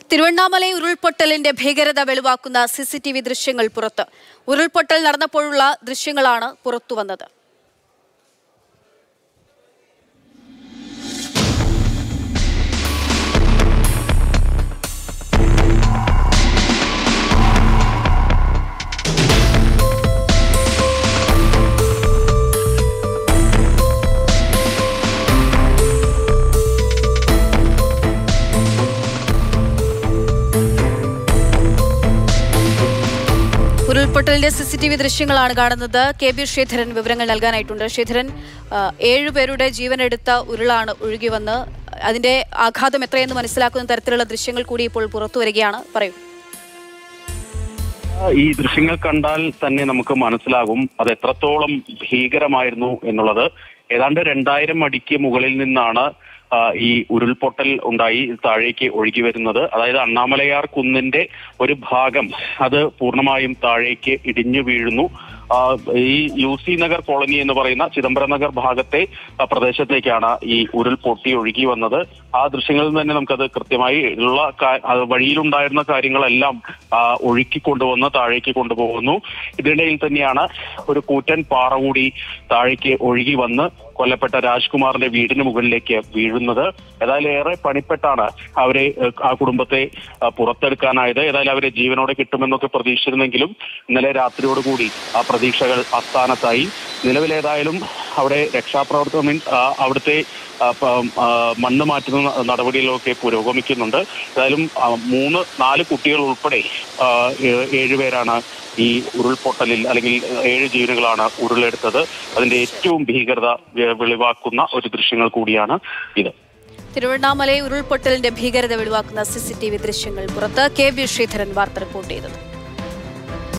തിരുവണ്ണാമലൈ ഉരുൾപൊട്ടലിന്റെ ഭീകരത വെളിവാക്കുന്ന സി സി ടി വി ദൃശ്യങ്ങൾ പുറത്ത് ഉരുൾപൊട്ടൽ നടന്നപ്പോഴുള്ള ദൃശ്യങ്ങളാണ് പുറത്തുവന്നത് ഉരുൾപൊട്ടലിന്റെ സി സി ടി വി ദൃശ്യങ്ങളാണ് കാണുന്നത് കെ ബി ശ്രീധരൻ വിവരങ്ങൾ നൽകാനായിട്ടുണ്ട് ശ്രീധരൻ ആ, ഏഴുപേരുടെ ജീവനെടുത്ത ഉരുളാണ് ഒഴുകി വന്ന് അതിന്റെ ആഘാതം എത്രയെന്ന് മനസ്സിലാക്കുന്ന തരത്തിലുള്ള ദൃശ്യങ്ങൾ കൂടി ഇപ്പോൾ പുറത്തു വരികയാണ് പറയൂ ഈ ദൃശ്യങ്ങൾ കണ്ടാൽ തന്നെ നമുക്ക് മനസ്സിലാകും അത് എത്രത്തോളം ഭീകരമായിരുന്നു എന്നുള്ളത് ഏതാണ്ട് രണ്ടായിരം അടിക്ക് മുകളിൽ നിന്നാണ് ആ, ഈ ഉരുൾപൊട്ടൽ ഉണ്ടായി താഴേക്ക് ഒഴുകി വരുന്നത് അതായത് അണ്ണാമലയാർ കുന്നിന്റെ ഒരു ഭാഗം അത് പൂർണ്ണമായും താഴേക്ക് ഇടിഞ്ഞു വീഴുന്നു ആ, ഈ യു സി നഗർ കോളനി എന്ന് പറയുന്ന ചിദംബരം നഗർ ഭാഗത്തെ ആ, പ്രദേശത്തേക്കാണ് ഈ ഉരുൾ പൊട്ടി ഒഴുകി വന്നത് ആ ദൃശ്യങ്ങളിൽ നിന്ന് തന്നെ നമുക്കത് കൃത്യമായി ഉള്ള കാ- അത് വഴിയിലുണ്ടായിരുന്ന കാര്യങ്ങളെല്ലാം ആ, ഒഴുക്കി കൊണ്ടുവന്ന് താഴേക്ക് കൊണ്ടുപോകുന്നു ഇതിനിടയിൽ തന്നെയാണ് ഒരു കൂറ്റൻ പാറ കൂടി താഴേക്ക് ഒഴുകി വന്ന് കൊല്ലപ്പെട്ട രാജ്കുമാറിന്റെ വീടിന് മുകളിലേക്ക് വീഴുന്നത് ഏതായാലും ഏറെ പണിപ്പെട്ടാണ് അവരെ ഏഹ്, ആ കുടുംബത്തെ ആ, പുറത്തെടുക്കാനായത് ഏതായാലും അവരെ ജീവനോടെ കിട്ടുമെന്നൊക്കെ പ്രതീക്ഷിച്ചിരുന്നെങ്കിലും ഇന്നലെ രാത്രിയോടുകൂടി ആ പ്രതീക്ഷകൾ അസ്ഥാനത്തായി നിലവിലേതായാലും അവിടെ രക്ഷാപ്രവർത്തനം മീൻസ് ആ, അവിടുത്തെ ആ, പ- ആ, മണ്ണ് മാറ്റുന്ന നടപടികളൊക്കെ പുരോഗമിക്കുന്നുണ്ട് ഏതായാലും ആ, മൂന്ന് നാല് കുട്ടികൾ ഉൾപ്പെടെ ആ, ഏ- ഏഴുപേരാണ് ഈ ഉരുൾപൊട്ടലിൽ അല്ലെങ്കിൽ ഏഴ് ജീവനുകളാണ് ഉരുളെടുത്തത് അതിന്റെ ഏറ്റവും ഭീകരത വെ- വെളിവാക്കുന്ന ഒരു ദൃശ്യങ്ങൾ കൂടിയാണ് ഇത് തിരുവണ്ണാമലൈ ഉരുൾപൊട്ടലിന്റെ ഭീകരത വെളിവാക്കുന്ന സി സി ടി വി ദൃശ്യങ്ങൾ പുറത്ത് കെ ബി ശ്രീധരൻ വാർത്ത റിപ്പോർട്ട് ചെയ്തത്